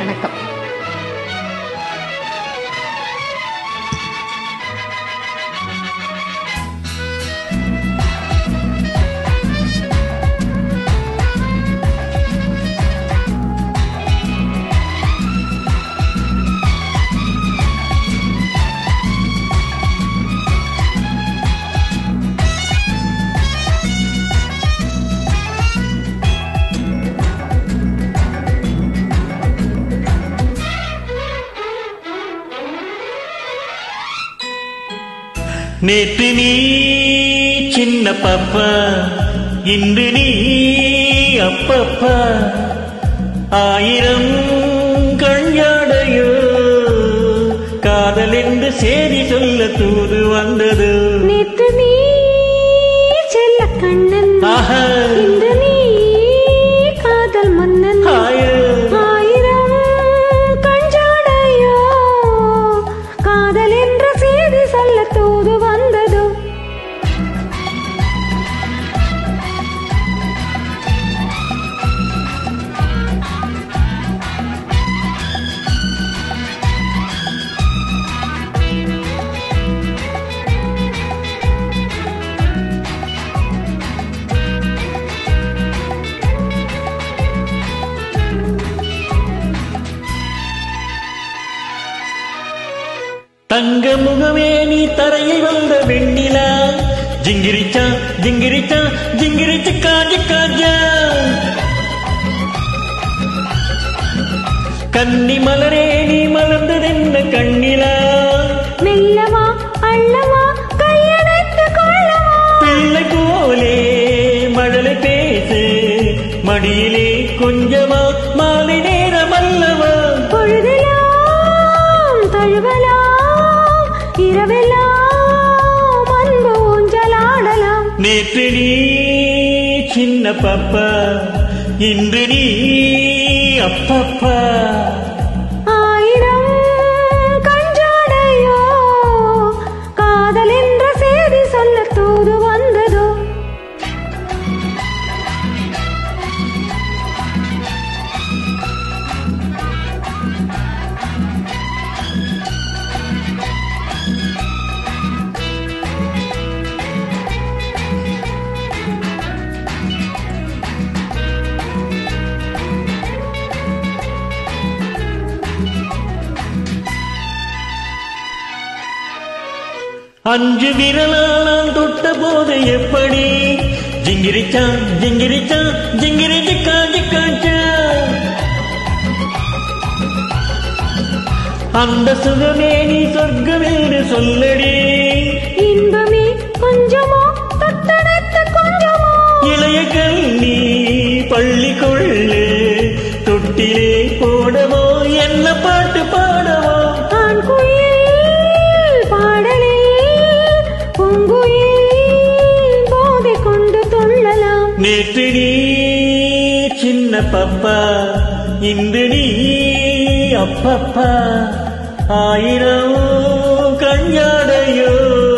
வணக்கம் நேற்று நீ சின்ன பாப்பா இன்று நீ அப்பப்பா ஆயிரம் கண்யாடையோ காதல் என்று செய்தி சொல்ல தூது வந்தது நேற்று நீ செல்ல கண்ணன் ஆஹா இன்று நீ காதல் மன்னன் ஆயிரம் ஆயிரம் கஞ்சாடையோ காதல் என்ற செய்தி சொல்ல தூது வந்ததோ தங்க முகமே நீ தரையில் வந்த வெண்ணிலா ஜிங்கிரிச்சா ஜிங்கிரிச்சா ஜிங்கிரிச்சு காஜி காஜா கன்னி மலரே நீ மலர்ந்ததென்ன கண்ணிலா மெல்லவா அள்ளவா கையணைத்து கொள்ளவா பிள்ளை போலே மழலை பேசு மடியிலே கொஞ்சமா மாலை நேரம் அல்லவா பொழுதெல்லாம் தழுவலாம் இரவெல்லாம் அன்பு ஊஞ்சலாடலாம் நேற்று நீ சின்ன பாப்பா இன்று நீ அப்பப்பா ஆயிரம் கஞ்சாடையோ காதல் என்ற செய்தி சொல்ல தூது வந்ததோ அஞ்சு விரலால் தொட்ட போது எப்படி ஜிங்கிரிச்சா ஜிங்கிரிச்சா ஜிங்கிரிச்சு காஞ்சி காஞ்சா அந்த சுகமே நீ சொர்க்கம் என்று சொல்லடி இன்பமே கொஞ்சமோ தொட்டனைத்து கொஞ்சமோ இளைய கல்வி பள்ளி கொள்ளு தொட்டிலே போடவோ என்ன பாட்டு பாடவோ ஆண் குயில் பாடலில் பூங்குயில் போதை கொண்டு துள்ளலாம் நேற்று நீ சின்ன பப்பா இன்று நீ அப்பப்பா ஆயிரம் கஞ்சாடையோ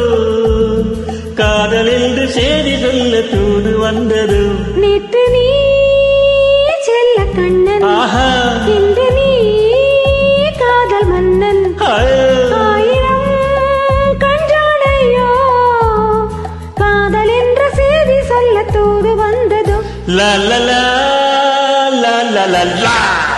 காதல் என்று செய்தி சொல்ல தூது வந்தது நேற்று நீ செல்ல கண்ணன் ஆஹா இன்று நீ காதல் மன்னன் ஆ. ஆயிரம் கஞ்சாடையோ காதல் என்ற செய்தி சொல்ல தூது வந்ததோ லா லா லா லா லா லா லா